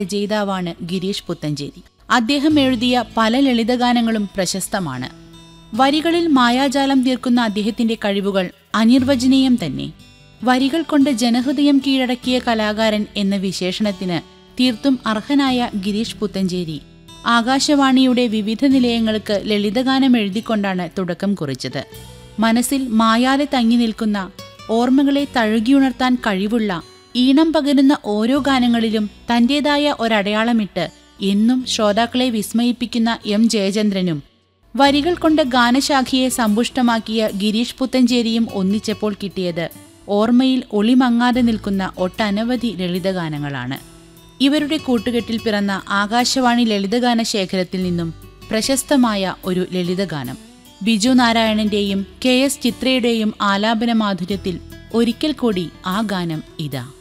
രചയിതാവാണ് ഗിരീഷ് പുത്തഞ്ചേരി അദ്ദേഹം എഴുതിയ പല ലളിതഗാനങ്ങളും പ്രശസ്തമാണ് വരികളിൽ മായാജാലം തീർക്കുന്ന അദ്ദേഹത്തിന്റെ കഴിവുകൾ അനിർവചനീയം തന്നെ വരികൾ കൊണ്ട് ജനഹൃദയം കീഴടക്കിയ കലാകാരൻ എന്ന വിശേഷണത്തിന് തീർത്തും അർഹനായ ഗിരീഷ് പുത്തഞ്ചേരി ആകാശവാണിയുടെ വിവിധ നിലയങ്ങൾക്ക് ലളിതഗാനം എഴുതിക്കൊണ്ടാണ് തുടക്കം കുറിച്ചത് മനസ്സിൽ മായാതെ തങ്ങി നിൽക്കുന്ന ഓർമ്മകളെ തഴുകിയുണർത്താൻ കഴിവുള്ള ഈണം പകരുന്ന ഓരോ ഗാനങ്ങളിലും തന്റേതായ ഒരടയാളമിട്ട് എന്നും ശ്രോതാക്കളെ വിസ്മയിപ്പിക്കുന്ന എം ജയചന്ദ്രനും വരികൾ കൊണ്ട് ഗാനശാഖയെ സമ്പുഷ്ടമാക്കിയ ഗിരീഷ് പുത്തഞ്ചേരിയും ഒന്നിച്ചപ്പോൾ കിട്ടിയത് ഓർമ്മയിൽ ഒളിമങ്ങാതെ നിൽക്കുന്ന ഒട്ടനവധി ലളിതഗാനങ്ങളാണ് ഇവരുടെ കൂട്ടുകെട്ടിൽ പിറന്ന ആകാശവാണി ലളിതഗാന ശേഖരത്തിൽ നിന്നും പ്രശസ്തമായ ഒരു ലളിതഗാനം ബിജു നാരായണന്റെയും കെ എസ് ചിത്രയുടെയും ആലാപന മാധുര്യത്തിൽ ഒരിക്കൽ കൂടി ആ ഗാനം ഇതാ